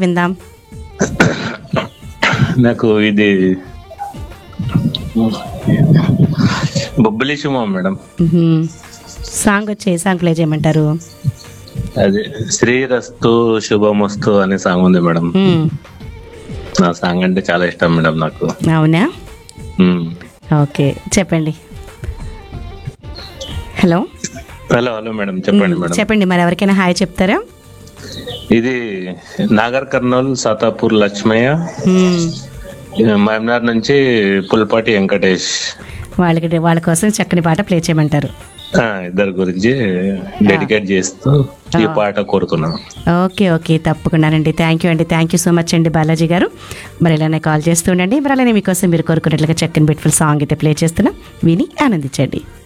విందాం నాకు ఇది బొబ్బలి శుభం మేడం మ్మ్. సాంగ్ వచ్చి ఏ సాంగ్ ప్లే చేయమంటారు అది శ్రీరస్తు శుభమస్తు అనే సాంగ్ ఉంది మేడం మ్మ్. నా సాంగ్ అంటే చాలా ఇష్టం మేడం నాకు అవునా మ్మ్. ఓకే చెప్పండి హలో హలో హలో మేడం చెప్పండి మేడం చెప్పండి మరి ఎవరికైనా హాయ్ చెప్తారా ఇది నాగర్ కర్నూల్ సాతాపూర్ లక్ష్మయ్య మ్మ్. మహమ్నార్ నుంచి పుల్పాటి వెంకటేష్ వాళ్ళకి వాళ్ళ కోసం చక్కని పాట ప్లే చేయమంటారు ఆ, ఇద్దరి గురించి డెడికేట్ చేస్తూ ఈ పాట కోరుతున్నాను ఓకే ఓకే తప్పకుండానండి థ్యాంక్ యూ అండి థ్యాంక్ యూ సో మచ్ అండి బాలాజీ గారు మరి ఇలానే కాల్ చేస్తూ ఉండండి మరి అలానే మీకోసం మీరు కోరుకున్నట్లుగా చక్కని బ్యూటిఫుల్ సాంగ్ అయితే ప్లే చేస్తున్నా విని ఆనందించండి